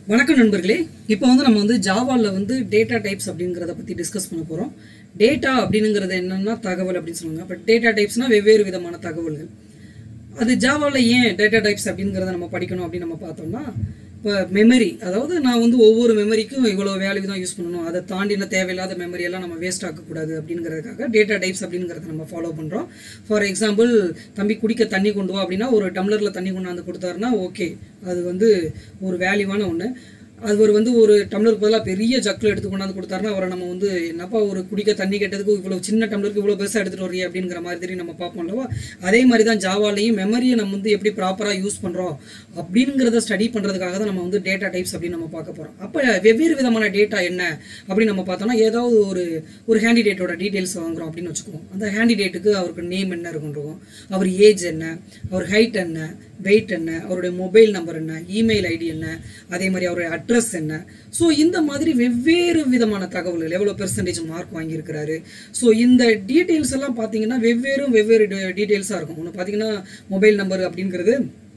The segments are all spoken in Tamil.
வணக்கம் நண்பர்களே இப்போ வந்து நம்ம வந்து ஜாவாவில் வந்து டேட்டா டைப்ஸ் அப்படிங்கிறத பற்றி டிஸ்கஸ் பண்ண போகிறோம் டேட்டா அப்படிங்கிறது என்னன்னா தகவல் அப்படின்னு சொல்லுவாங்க பட் டேட்டா டைப்ஸ்னால் வெவ்வேறு விதமான தகவல்கள் அது ஜாவாவில் ஏன் டேட்டா டைப்ஸ் அப்படிங்கிறத நம்ம படிக்கணும் அப்படின்னு நம்ம பார்த்தோம்னா இப்போ மெமரி அதாவது நான் வந்து ஒவ்வொரு மெமரிக்கும் இவ்வளோ வேல்யூ தான் யூஸ் பண்ணணும் அதை தாண்டின தேவையில்லாத மெமரி எல்லாம் நம்ம வேஸ்ட் ஆக்கக்கூடாது அப்படிங்கிறதுக்காக டேட்டா டைப்ஸ் அப்படிங்கிறத நம்ம ஃபாலோ பண்ணுறோம் ஃபார் எக்ஸாம்பிள் தம்பி குடிக்க தண்ணி கொண்டு வா அப்படின்னா ஒரு டம்ளரில் தண்ணி கொண்டாந்து கொடுத்தாருன்னா ஓகே அது வந்து ஒரு வேல்யூவான ஒன்று அது ஒரு வந்து ஒரு டம்ளருக்கு பதிலாக பெரிய ஜக்கில் எடுத்து கொண்டாந்து கொடுத்தாருன்னா அவரை நம்ம வந்து என்னப்பா ஒரு குடிக்க தண்ணி கேட்டதுக்கு இவ்வளோ சின்ன டம்ளருக்கு இவ்வளோ பெருசாக எடுத்துகிட்டு வர்றீங்க அப்படிங்கிற மாதிரி தெரியும் நம்ம பார்ப்போம் அல்லவா அதே மாதிரி தான் ஜாவாலையும் மெமரியை நம்ம வந்து எப்படி ப்ராப்பராக யூஸ் பண்ணுறோம் அப்படிங்கிறத ஸ்டடி பண்ணுறதுக்காக தான் நம்ம வந்து டேட்டா டைப்ஸ் அப்படின்னு நம்ம பார்க்க போகிறோம் அப்போ வெவ்வேறு விதமான டேட்டா என்ன அப்படின்னு நம்ம பார்த்தோம்னா ஏதாவது ஒரு ஒரு கேண்டிடேட்டோட டீட்டெயில்ஸ் வாங்குறோம் அப்படின்னு வச்சுக்குவோம் அந்த கேண்டிடேட்டுக்கு அவருக்கு நேம் என்ன இருக்கும் அவர் ஏஜ் என்ன அவர் ஹைட் என்ன வெயிட் என்ன அவருடைய மொபைல் நம்பர் என்ன இமெயில் ஐடி என்ன அதே மாதிரி அவருடைய அட்ரஸ் என்ன ஸோ இந்த மாதிரி வெவ்வேறு விதமான தகவல்கள் எவ்வளோ பெர்சன்டேஜ் மார்க் வாங்கியிருக்கிறாரு ஸோ இந்த டீட்டெயில்ஸ் எல்லாம் பார்த்தீங்கன்னா வெவ்வேறு வெவ்வேறு டீட்டெயில்ஸாக இருக்கும் ஒன்று பார்த்தீங்கன்னா மொபைல் நம்பர் அப்படிங்கிறது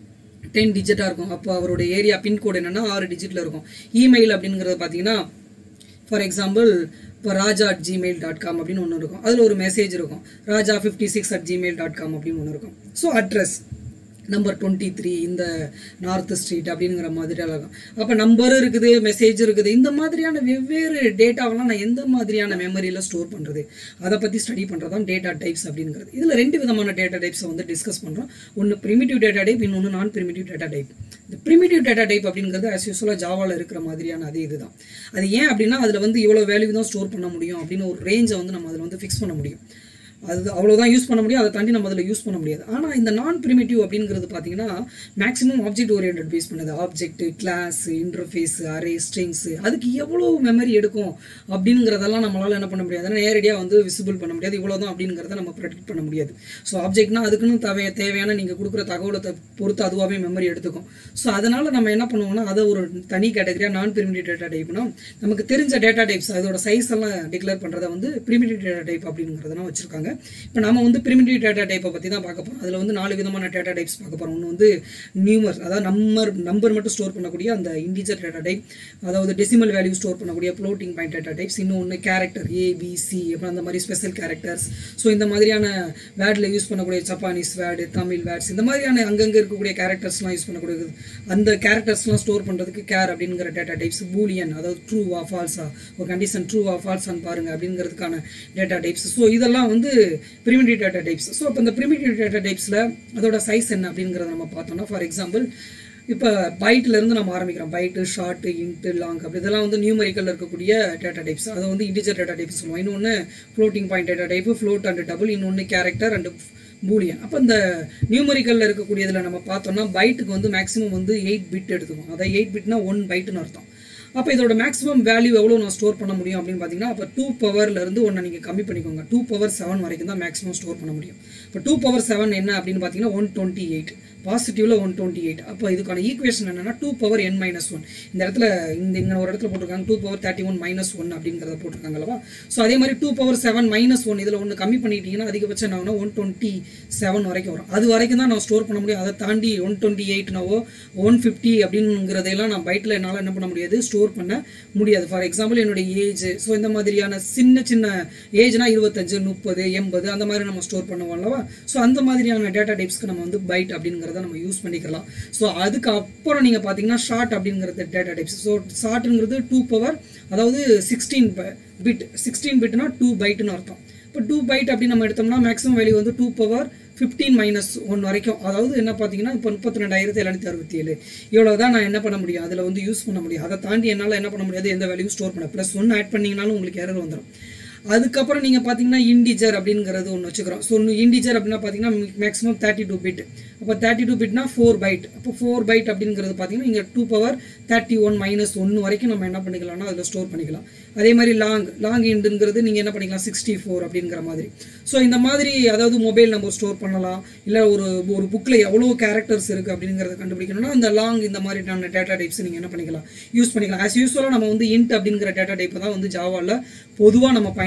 டென் டிஜிட்டாக இருக்கும் அப்போ அவருடைய ஏரியா பின்கோடு என்னென்னா ஆறு டிஜிட்டில் இருக்கும் இமெயில் அப்படிங்கிறது பார்த்தீங்கன்னா ஃபார் எக்ஸாம்பிள் இப்போ Raja at Gmail dot com அப்படின்னு ஒன்று இருக்கும் அதில் ஒரு மெசேஜ் இருக்கும் Raja fifty six at Gmail dot com அப்படின்னு ஒன்று இருக்கும் so address number twenty three இந்த நார்த் ஸ்ட்ரீட் அப்படிங்கிற மாதிரி இருக்கும் அப்போ நம்பர் இருக்குது மெசேஜ் இருக்குது இந்த மாதிரியான வெவ்வேறு டேட்டாவெல்லாம் நான் எந்த மாதிரியான மெமரியில் ஸ்டோர் பண்ணுறது அதை பற்றி ஸ்டடி பண்ணுறது தான் டேட்டா டைப்ஸ் அப்படிங்கிறது இதில் ரெண்டு விதமான டேட்டா டைப்ஸை வந்து டிஸ்கஸ் பண்ணுறோம் ஒன்று ப்ரிமிட்டிவ் டேட்டா டைப் இன்னொன்று நான் ப்ரிமிட்டிவ் டேட்டா டைப் இந்த ப்ரிமிட்டிவ் டேட்டா டைப் அப்படிங்கிறது ஆஸ் யூஸ்வலாக ஜாவாவில் இருக்கிற மாதிரியான அதே இதுதான் அது ஏன் அப்படின்னா அதில் வந்து இவ்வளோ வேல்யூ தான் ஸ்டோர் பண்ண முடியும் அப்படின்னு ஒரு ரேஞ்சை வந்து நம்ம அதில் வந்து ஃபிக்ஸ் பண்ண முடியும் அது அவ்வளோதான் யூஸ் பண்ண முடியும் அதை தாண்டி நம்ம அதில் யூஸ் பண்ண முடியாது ஆனால் இந்த நான் ப்ரிமிட்டிவ் அப்படிங்கிறது பார்த்தீங்கன்னா மேக்ஸிமம் ஆப்ஜெக்ட் ஓரியன்ட் பேஸ் பண்ணுது object class interface array strings அதுக்கு எவ்வளோ மெமரி எடுக்கும் அப்படிங்கிறதெல்லாம் நம்மளால் என்ன பண்ண முடியாது நேரடியாக வந்து விசிபிள் பண்ண முடியாது இவ்வளோ தான் அப்படிங்கிறத நம்ம ப்ரெடிக்ட் பண்ண முடியாது ஸோ ஆப்ஜெக்ட்னா அதுக்குன்னு தேவை தேவையான நீங்கள் கொடுக்குற தகவலை பொறுத்து அதுவாகவே மெமரி எடுத்துக்கும் ஸோ அதனால் நம்ம என்ன பண்ணுவோம்னா அதை ஒரு தனி கேட்டகரியாக நான் ப்ரிமிட்டிவ் டேட்டா டைப்னா நமக்கு தெரிஞ்ச டேட்டா டைப்ஸ் அதோட சைஸ் எல்லாம் டிக்ளேர் பண்ணுறத வந்து ப்ரிமிட்டிவ் டேட்டா டைப் அப்படிங்கிறதெல்லாம் வச்சுருக்காங்க இப்போ நம்ம வந்து பிரிமிட்டிவ் டேட்டா டைப்பை பற்றி தான் பார்க்க போகிறோம் அதில் வந்து நாலு விதமான டேட்டா டைப்ஸ் பார்க்க போகிறோம் ஒன்று வந்து நியூமர் அதாவது நம்பர் நம்பர் மட்டும் ஸ்டோர் பண்ணக்கூடிய அந்த இண்டிஜர் டேட்டா டைப் அதாவது டெசிமல் வேல்யூ ஸ்டோர் பண்ணக்கூடிய ஃப்ளோட்டிங் பாயிண்ட் டேட்டா டைப்ஸ் இன்னொன்று கேரக்டர் ஏபிசி அப்புறம் அந்த மாதிரி ஸ்பெஷல் கேரக்டர்ஸ் ஸோ இந்த மாதிரியான வேர்டில் யூஸ் பண்ணக்கூடிய ஜப்பானீஸ் வேர்டு தமிழ் வேர்ட்ஸ் இந்த மாதிரியான அங்கங்கே இருக்கக்கூடிய கேரக்டர்ஸ்லாம் யூஸ் பண்ணக்கூடியது அந்த கேரக்டர்ஸ்லாம் ஸ்டோர் பண்ணுறதுக்கு கேர் அப்படிங்கிற டேட்டா டைப்ஸ் பூலியன் அதாவது ட்ரூவா ஃபால்ஸா ஒரு கண்டிஷன் ட்ரூவா ஃபால்ஸான்னு பாருங்க அப்படிங்கிறதுக்கான டேட்டா டைப்ஸ் ஸோ இதெல்லாம் வந்து ப்ரிமிட்டிவ் டேட்டா டைப்ஸ் ஸோ இப்போ இந்த ப்ரிமிட்டிவ் டேட்டா டைப்ஸில் அதோட சைஸ் என்ன அப்படிங்கிறத நம்ம பார்த்தோம்னா ஃபார் எக்ஸாம்பிள் இப்போ பைட்லேருந்து நம்ம ஆரம்பிக்கிறோம் பைட்டு ஷார்ட்டு இன்ட்டு லாங் அப்படி இதெல்லாம் வந்து நியூமரிக்கல் இருக்கக்கூடிய டேட்டா டைப்ஸ் அதை வந்து இண்டிஜர் டேட்டா டைப்ஸ் சொல்லுவோம் இன்னொன்று floating point data type float and double இன்னொன்று கேரக்டர் அண்ட் பூலியன் அப்போ இந்த நியூமரிக்கலில் இருக்கக்கூடியதில் நம்ம பார்த்தோம்னா பைட்டுக்கு வந்து மேக்ஸிமம் வந்து எயிட் பிட் எடுத்துக்கும் அதாவது எயிட் பிட்னா ஒன் பைட்டுன்னு அர்த்தம் அப்போ இதோட மேக்ஸிமம் வேல்யூ எவ்வளோ நான் ஸ்டோர் பண்ண முடியும் அப்படின்னு பார்த்தீங்கன்னா அப்போ டூ பவர்லேருந்து ஒன்று நீங்கள் கம்மி பண்ணிக்கோங்க டூ பவர் செவன் வரைக்கும் தான் மேக்ஸிமம் ஸ்டோர் பண்ண முடியும் இப்போ டூ பவர் செவன் என்ன அப்படின்னு பார்த்தீங்கன்னா ஒன் டுவெண்ட்டி எயிட் பாசிட்டிவ்ல ஒன் டுவெண்ட்டி எயிட் அப்போ இதுக்கான ஈக்குவேஷன் என்னன்னா two power N minus one இந்த இடத்துல இந்த இங்கே ஒரு இடத்துல போட்டிருக்காங்க two power thirty one minus one அப்படிங்கிறத போட்டிருக்காங்க அல்லவா ஸோ அதே மாதிரி two power seven minus one இதில் ஒன்று கம்மி பண்ணிட்டீங்கன்னா அதிகபட்சம் என்ன ஒன் டுவெண்ட்டி செவன் வரைக்கும் வரும் அது வரைக்கும் தான் நான் ஸ்டோர் பண்ண முடியும் அதை தாண்டி ஒன் டுவெண்ட்டி எயிட்னாவோ ஒன் ஃபிஃப்டி அப்படிங்கிறதையெல்லாம் நான் பைட்டில் என்னால் என்ன பண்ண முடியாது ஸ்டோர் பண்ண முடியாது ஃபார் எக்ஸாம்பிள் என்னுடைய ஏஜ் ஸோ இந்த மாதிரியான சின்ன சின்ன ஏஜ்னா இருபத்தஞ்சு முப்பது எண்பது அந்த மாதிரி நம்ம ஸ்டோர் பண்ணுவோம் அல்லவா ஸோ அந்த மாதிரியான டேட்டா டைப்ஸ்க்கு நம்ம வந்து பைட் அப்படிங்கிறத நம்ம யூஸ் பண்ணிக்கலாம் ஸோ அதுக்கப்புறம் நீங்கள் பார்த்தீங்கன்னா ஷார்ட் அப்படிங்கிறது டேட்டா டைப்ஸ் ஸோ ஷார்ட்ங்கிறது டூ பவர் அதாவது சிக்ஸ்டீன் பிட் சிக்ஸ்டீன் பிட்னா டூ பைட்டுன்னு அர்த்தம் இப்போ டூ பைட் அப்படின்னு நம்ம எடுத்தோம்னா மேக்ஸிமம் வேல்யூ வந்து two power fifteen minus one வரைக்கும் அதாவது என்ன பார்த்தீங்கன்னா இப்போ முப்பத்தி ரெண்டாயிரத்தி எழுநூத்தி அறுபத்தி ஏழு இவ்வளோ தான் நான் என்ன பண்ண முடியும் அதில் வந்து யூஸ் பண்ண முடியும் அதை தாண்டி என்னால் என்ன பண்ண முடியாது எந்த வேல்யூ ஸ்டோர் பண்ண ப்ளஸ் ஒன்று ஆட் பண்ணிங்கனாலும் உங்களுக்கு எரர் வந்துடும் அதுக்கப்புறம் நீங்கள் பார்த்தீங்கன்னா இண்டிஜர் அப்படிங்கிறது ஒன்று வச்சுக்கிறோம் ஸோ இண்டிஜர் அப்படின்னா பார்த்தீங்கன்னா மேக்ஸிமம் தேர்ட்டி டூ பிட் அப்போ தேர்ட்டி டூ பிட்னா ஃபோர் பைட் அப்போ ஃபோர் பைட் அப்படிங்கிறது பார்த்தீங்கன்னா இங்கே two power thirty one minus ஒன்று வரைக்கும் நம்ம என்ன பண்ணிக்கலாம்னா அதில் ஸ்டோர் பண்ணிக்கலாம் அதே மாதிரி லாங் லாங் இண்டுங்கிறது நீங்கள் என்ன பண்ணிக்கலாம் சிக்ஸ்டி ஃபோர் அப்படிங்கிற மாதிரி ஸோ இந்த மாதிரி அதாவது மொபைல் நம்பர் ஸ்டோர் பண்ணலாம் இல்லை ஒரு ஒரு புக்கில் எவ்வளோ கேரக்டர்ஸ் இருக்குது அப்படிங்கிறத கண்டுபிடிக்கணும்னா அந்த லாங் இந்த மாதிரியான டேட்டா டைப்ஸ் நீங்கள் என்ன பண்ணிக்கலாம் யூஸ் பண்ணிக்கலாம் ஆஸ் யூஸ்வலாக நம்ம வந்து இன்ட் அப்படிங்கிற டேட்டா டைப்பை தான் வந்து ஜாவாவில் பொதுவாக நம்ம பயன்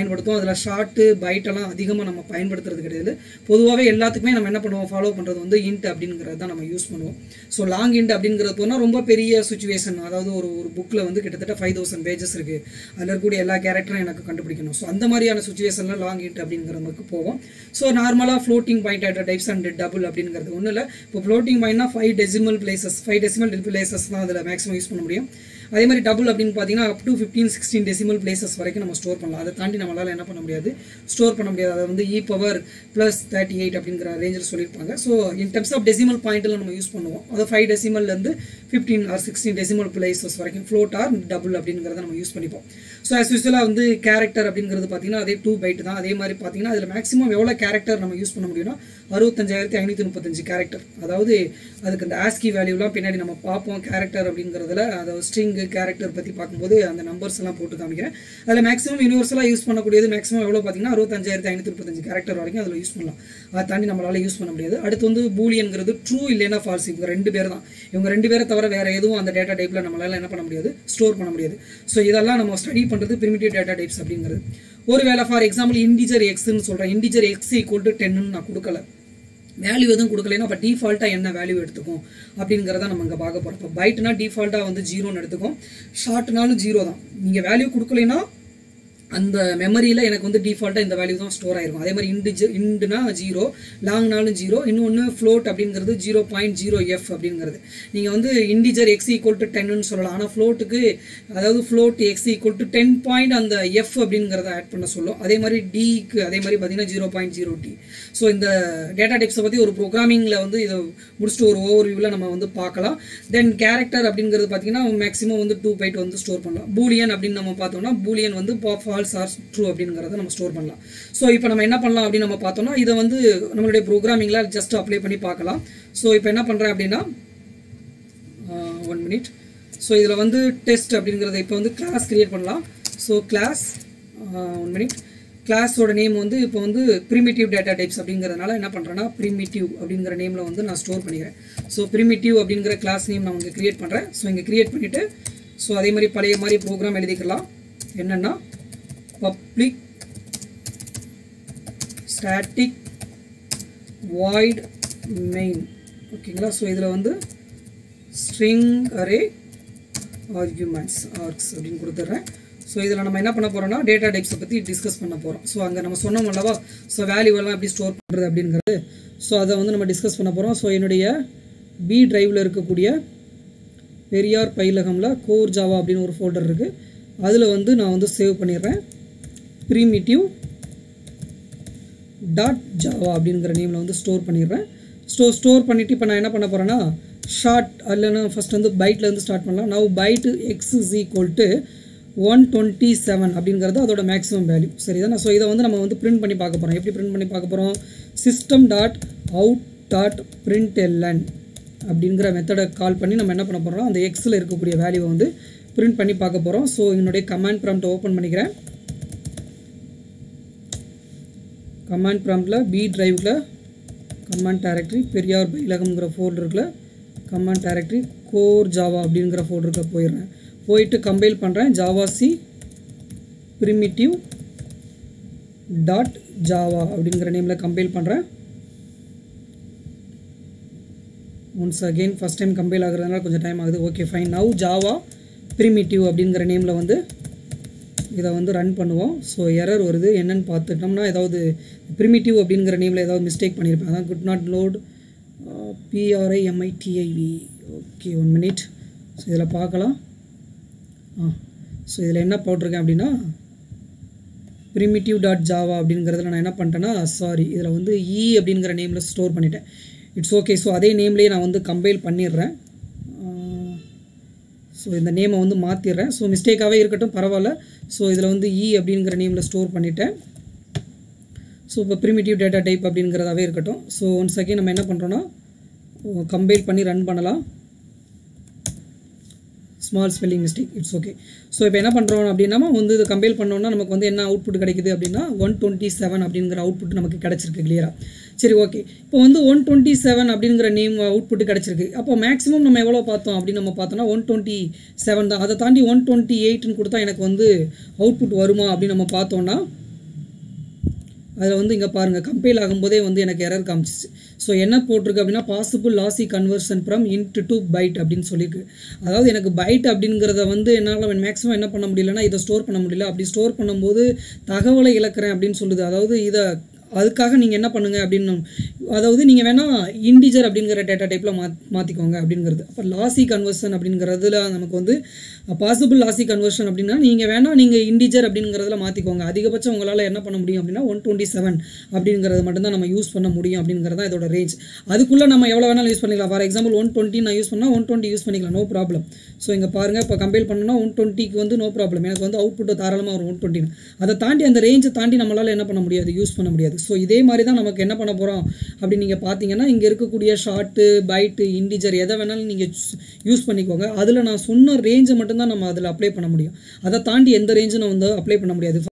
பயன்படுத்துவோம் அதில் ஷார்ட்டு பைட்டெல்லாம் அதிகமாக நம்ம பயன்படுத்துறது கிடையாது பொதுவாகவே எல்லாத்துக்குமே நம்ம என்ன பண்ணுவோம் ஃபாலோ பண்ணுறது வந்து இன்ட் அப்படிங்கிறது தான் நம்ம யூஸ் பண்ணுவோம் ஸோ லாங் இன்ட் அப்படிங்கிறது போனால் ரொம்ப பெரிய சுச்சுவேஷன் அதாவது ஒரு ஒரு புக்கில் வந்து கிட்டத்தட்ட ஃபைவ் தௌசண்ட் பேஜஸ் இருக்குது அதில் இருக்கக்கூடிய எல்லா கேரக்டரும் எனக்கு கண்டுபிடிக்கணும் ஸோ அந்த மாதிரியான சுச்சுவேஷனில் லாங் இன்ட் அப்படிங்கிற மாதிரி போவோம் ஸோ நார்மலாக floating point at types and double அப்படிங்கிறது ஒன்றும் இல்லை இப்போ ஃப்ளோட்டிங் பாயிண்ட்னா five decimal places five decimal places தான் அதில் மேக்ஸிமம் யூஸ் பண்ண முடியும் அதே மாதிரி டபுள் அப்படின்னு பார்த்தீங்கன்னா up to fifteen sixteen decimal places வரைக்கும் நம்ம ஸ்டோர் பண்ணலாம் அதை தாண்டி நம்மளால் என்ன பண்ண முடியாது ஸ்டோர் பண்ண முடியாது அதை வந்து E power plus thirty eight அப்படிங்கிற ரேஞ்சில் சொல்லியிருப்பாங்க so in terms of decimal பாயிண்ட்டில் நம்ம யூஸ் பண்ணுவோம் அது ஃபைவ் டெசிமல்லேருந்து fifteen or sixteen decimal places வரைக்கும் ஃப்ளோட் ஆர் டபுள் அப்படிங்கிறத நம்ம யூஸ் பண்ணிப்போம் ஸோ ஆஸ் யூஸ்வலாக வந்து கேரக்டர் அப்படிங்கிறது பார்த்தீங்கன்னா அதே டூ பைட் தான் அதே மாதிரி பார்த்தீங்கன்னா அதில் மேக்ஸிமம் எவ்வளோ கேரக்டர் நம்ம யூஸ் பண்ண முடியும்னா அறுபத்தஞ்சாயிரத்தி ஐநூற்றி முப்பத்தஞ்சு கேரக்டர் அதாவது அதுக்கு அந்த ஆஸ்கி வேல்யூலாம் பின்னாடி நம்ம பார்ப்போம் கேரக்டர் அப்படிங்கிறதுல அதாவது ஸ்ட்ரிங்கு கேரக்டர் பற்றி பார்க்கும்போது அந்த நம்பர்ஸ் எல்லாம் போட்டு காமிக்கிறேன் அதில் மேக்ஸிமம் யூனிவர்சலாக யூஸ் பண்ணக்கூடியது மேக்ஸிமம் எவ்வளோ பார்த்தீங்கன்னா அறுபத்தஞ்சாயிரத்தி ஐநூற்றி முப்பத்தஞ்சு கேரக்டர் வரைக்கும் அதில் யூஸ் பண்ணலாம் அதை தாண்டி நம்மளால் யூஸ் பண்ண முடியாது அடுத்து வந்து பூலியன்கிறது ட்ரூ இல்லைன்னா ஃபால்ஸ் இவங்க ரெண்டு பேர் தான் இவங்க ரெண்டு பேரை தவிர வேறு எதுவும் அந்த டேட்டா டைப்பில் நம்மளால் என்ன பண்ண முடியாது ஸ்டோர் பண்ண முடியாது ஸோ இதெல்லாம் நம்ம ஸ்டடி பண்ணுறது பிரிமிட்டிவ் டேட்டா டைப்ஸ் அப்படிங்கிறது ஒருவேளை ஃபார் எக்ஸாம்பிள் இண்டிஜர் எக்ஸ்ன்னு சொல்கிறேன் இண்டிஜர் எக்ஸ் ஈக்குவல் டு டென்னு நான் கொடுக்கல வேல்யூ எதுவும் கொடுக்கலைன்னா அப்போ டிஃபால்ட்டாக என்ன வேல்யூ எடுத்துக்கும் அப்படிங்கிறத நம்ம இங்கே பார்க்க போகிறோம் இப்போ பைட்னா டிஃபால்ட்டாக வந்து ஜீரோன்னு எடுத்துக்கும் ஷார்ட்னாலும் ஜீரோ தான் நீங்கள் வேல்யூ கொடுக்கலைன்னா அந்த மெமரியில் எனக்கு வந்து டிஃபால்ட்டாக இந்த வேல்யூ தான் ஸ்டோர் ஆயிருக்கும் அதே மாதிரி இண்டு இண்டுனா ஜீரோ லாங்னாலும் ஜீரோ இன்னொன்று ஃப்ளோட் அப்படிங்கிறது ஜீரோ பாயிண்ட் ஜீரோ எஃப் அப்படிங்கிறது நீங்கள் வந்து இண்டிஜர் எக்ஸ் ஈக்குவல் டு டென்னு சொல்லலாம் ஆனால் ஃப்ளோட்டுக்கு அதாவது float X equal to ten point அந்த எஃப் அப்படிங்கிறத ஆட் பண்ண சொல்லும் அதே மாதிரி டிக்கு அதே மாதிரி பார்த்தீங்கன்னா zero point zero D so இந்த டேட்டா டைப்ஸை பற்றி ஒரு ப்ரோக்ராமிங்கில் வந்து இதை முடிச்சுட்டு ஒரு ஓவர் வியூவில் நம்ம வந்து பார்க்கலாம் தென் கேரக்டர் அப்படிங்கிறது பார்த்தீங்கன்னா மேக்ஸிமம் வந்து டூ பைட் வந்து ஸ்டோர் பண்ணலாம் பூலியன் அப்படின்னு நம்ம பார்த்தோம்னா பூலியன் வந்து ஃபால்ஸ் ஆர் ட்ரூ அப்படிங்கிறத நம்ம ஸ்டோர் பண்ணலாம் ஸோ இப்போ நம்ம என்ன பண்ணலாம் அப்படின்னு நம்ம பார்த்தோம்னா இதை வந்து நம்மளுடைய ப்ரோக்ராமிங்கில் ஜஸ்ட் அப்ளை பண்ணி பார்க்கலாம் ஸோ இப்போ என்ன பண்ணுறேன் அப்படின்னா ஒன் மினிட் ஸோ இதில் வந்து டெஸ்ட் அப்படிங்கிறத இப்போ வந்து கிளாஸ் கிரியேட் பண்ணலாம் ஸோ கிளாஸ் ஒன் மினிட் கிளாஸோட நேம் வந்து இப்போ வந்து ப்ரிமிட்டிவ் டேட்டா டைப்ஸ் அப்படிங்கிறதுனால என்ன பண்ணுறேன்னா ப்ரிமிட்டிவ் அப்படிங்கிற நேமில் வந்து நான் ஸ்டோர் பண்ணிக்கிறேன் ஸோ ப்ரிமிட்டிவ் அப்படிங்கிற கிளாஸ் நேம் நான் இங்கே கிரியேட் பண்ணுறேன் ஸோ இங்கே கிரியேட் பண்ணிவிட்டு ஸோ அதே மாதிரி பழைய மாதிரி ப்ரோக்ராம் எழுதிக்கலாம் என்னென்னா பப்ளிக் ஸ்டாட்டிக் வாய்ட் மெயின் ஓகேங்களா ஸோ இதில் வந்து ஸ்ட்ரிங் அரே ஆர்குமெண்ட்ஸ் ஆர்க்ஸ் அப்படின்னு கொடுத்துட்றேன் ஸோ இதில் நம்ம என்ன பண்ண போகிறோம்னா டேட்டா டைப்ஸை பற்றி டிஸ்கஸ் பண்ண போகிறோம் ஸோ அங்கே நம்ம சொன்னோம் அல்லவா ஸோ வேல்யூவெல்லாம் எப்படி ஸ்டோர் பண்ணுறது அப்படிங்கிறது ஸோ அதை வந்து நம்ம டிஸ்கஸ் பண்ண போகிறோம் ஸோ என்னுடைய பி டிரைவில் இருக்கக்கூடிய பெரியார் பயிலகமில் கோர் ஜாவா அப்படின்னு ஒரு ஃபோல்டர் இருக்குது அதில் வந்து நான் வந்து சேவ் பண்ணிடுறேன் ப்ரீமிட்டிவ் டாட் ஜாவா அப்படிங்கிற நேமில் வந்து ஸ்டோர் பண்ணிடுறேன் ஸ்டோ ஸ்டோர் பண்ணிவிட்டு இப்போ நான் என்ன பண்ண போகிறேன்னா ஷார்ட் இல்லைன்னா ஃபஸ்ட் வந்து பைட்லேருந்து ஸ்டார்ட் பண்ணலாம் now byte X is equal to one twenty seven அப்படிங்கிறது அதோட மேக்ஸிமம் வேல்யூ சரிதானே ஸோ இதை வந்து நம்ம வந்து பிரிண்ட் பண்ணி பார்க்க போகிறோம் எப்படி பிரிண்ட் பண்ணி பார்க்க போகிறோம் system dot out dot print L அப்படிங்கிற மெத்தடை கால் பண்ணி நம்ம என்ன பண்ண போகிறோம் அந்த எக்ஸில் இருக்கக்கூடிய வேல்யூவை வந்து பிரிண்ட் பண்ணி பார்க்க போகிறோம் ஸோ என்னுடைய கமாண்ட் ப்ராம்ப்ட் ஓப்பன் பண்ணிக்கிறேன் கமாண்ட் ப்ராம்ப்டில் பி டிரைவில் கமாண்ட் டைரக்டரி பெரியார் பயிலகம்ங்கிற ஃபோல்டருக்குள்ள கமாண்ட் டைரக்டரி கோர் ஜாவா அப்படிங்கிற ஃபோல்டருக்கு போயிடுறேன் போயிட்டு கம்பைல் பண்ணுறேன் Java C primitive dot Java அப்படிங்கிற நேமில் கம்பைல் பண்ணுறேன் once again first time compile ஆகுறதுனால கொஞ்சம் டைம் ஆகுது okay fine now Java primitive அப்படிங்கிற நேமில் வந்து இதை வந்து ரன் பண்ணுவோம் ஸோ எரர் வருது என்னன்னு பார்த்துட்டோம்னா ஏதாவது ப்ரிமிட்டிவ் அப்படிங்கிற நேமில் ஏதாவது மிஸ்டேக் பண்ணியிருப்பேன் அதான் could not load P R I M I T I V okay one minute so இதில் பார்க்கலாம் ஆ ஸோ இதில் என்ன போட்டிருக்கேன் அப்படின்னா ப்ரிமிட்டிவ் டாட் ஜாவா அப்படிங்கிறதுல நான் என்ன பண்ணிட்டேன்னா சாரி இதில் வந்து இ அப்படிங்கிற நேமில் ஸ்டோர் பண்ணிட்டேன் இட்ஸ் ஓகே ஸோ அதே நேம்லேயே நான் வந்து கம்பைல் பண்ணிடுறேன் ஸோ இந்த நேமை வந்து மாற்றிடுறேன் ஸோ மிஸ்டேக்காகவே இருக்கட்டும் பரவாயில்ல ஸோ இதில் வந்து இ அப்படிங்கிற நேமில் ஸ்டோர் பண்ணிட்டேன் ஸோ இப்போ ப்ரிமிட்டிவ் டேட்டா டைப் அப்படிங்கிறதாவே இருக்கட்டும் ஸோ ஒன்ஸ் அகேன் நம்ம என்ன பண்ணுறோன்னா கம்பைல் பண்ணி ரன் பண்ணலாம் small spelling mistake it's okay so இப்போ என்ன பண்ணுறோம் அப்படின்னா வந்து இது கம்பைல் பண்ணோன்னா நமக்கு வந்து என்ன அவுட்புட் கிடைக்குது அப்படின்னா ஒன் டுவெண்ட்டி செவன் அப்படிங்கிற அவுட்புட் நமக்கு கிடச்சிருக்கு கிளியராக சரி ஓகே இப்போ வந்து ஒன் டுவெண்ட்டி செவன் அப்படிங்கிற நேம் அவுட்புட் கிடச்சிருக்கு அப்போ மேக்ஸிமம் நம்ம எவ்வளோ பார்த்தோம் அப்படின்னு நம்ம பார்த்தோம்னா ஒன் டுவெண்ட்டி செவன் தான் அதை தாண்டி ஒன் டுவெண்ட்டி எயிட்னு கொடுத்தா எனக்கு வந்து அவுட்புட் வருமா அப்படின்னு நம்ம பார்த்தோன்னா அதில் வந்து இங்கே பாருங்கள் கம்பைல் ஆகும்போதே வந்து எனக்கு எரர் காமிச்சிச்சு ஸோ என்ன போட்டிருக்கு அப்படின்னா possible lossy conversion from int to byte அப்படின்னு சொல்லியிருக்கு அதாவது எனக்கு பைட் அப்படிங்கிறத வந்து என்னால் மேக்ஸிமம் என்ன பண்ண முடியலன்னா இதை ஸ்டோர் பண்ண முடியல அப்படி ஸ்டோர் பண்ணும்போது தகவலை இழக்கிறேன் அப்படின்னு சொல்லுது அதாவது இதை அதுக்காக நீங்கள் என்ன பண்ணுங்கள் அப்படின்னு அதாவது நீங்கள் வேணால் இன்டிஜர் அப்படிங்கிற டேட்டா டைப்பில் மா மாற்றிக்கோங்க அப்படிங்கிறது அப்போ லாசி கன்வர்ஷன் அப்படிங்கிறதுல நமக்கு வந்து பாசிபிள் லாசி கன்வர்ஷன் அப்படின்னா நீங்கள் வேணால் நீங்கள் இன்டிஜர் அப்படிங்கிறதுல மாற்றிக்கோங்க அதிகபட்சம் உங்களால் என்ன பண்ண முடியும் அப்படின்னா ஒன் டுவெண்ட்டி செவன் அப்படிங்கிறது மட்டும்தான் நம்ம யூஸ் பண்ண முடியும் அப்படிங்கிறது தான் இதோட ரேஞ்ச் அதுக்குள்ளே நம்ம எவ்வளோ வேணாலும் யூஸ் பண்ணிக்கலாம் ஃபார் எக்ஸாம்பிள் ஒன் டுவெண்ட்டி நான் யூஸ் பண்ணால் ஒன் டுவெண்ட்டி யூஸ் பண்ணிக்கலாம் நோ ப்ராப்ளம் ஸோ இங்கே பாருங்கள் இப்போ கம்பேர் பண்ணோம்னா ஒன் டுவெண்ட்டிக்கு வந்து நோ ப்ராப்ளம் எனக்கு வந்து அவுட்புட் தாராளமாக வரும் ஒன் டுவெண்ட்டின்னு அதை தாண்டி அந்த ரேஞ்சை தாண்டி நம்மளால் என்ன பண்ண முடியாது யூஸ் பண்ண முடியாது ஸோ இதே மாதிரி தான் நமக்கு என்ன பண்ண போகிறோம் அப்படின்னு நீங்கள் பார்த்தீங்கன்னா இங்கே இருக்கக்கூடிய ஷார்ட்டு பைட்டு இண்டிஜர் எதை வேணாலும் நீங்கள் யூஸ் பண்ணிக்கோங்க அதில் நான் சொன்ன ரேஞ்சை மட்டும்தான் நம்ம அதில் அப்ளை பண்ண முடியும் அதை தாண்டி எந்த ரேஞ்சும் நான் வந்து அப்ளை பண்ண முடியாது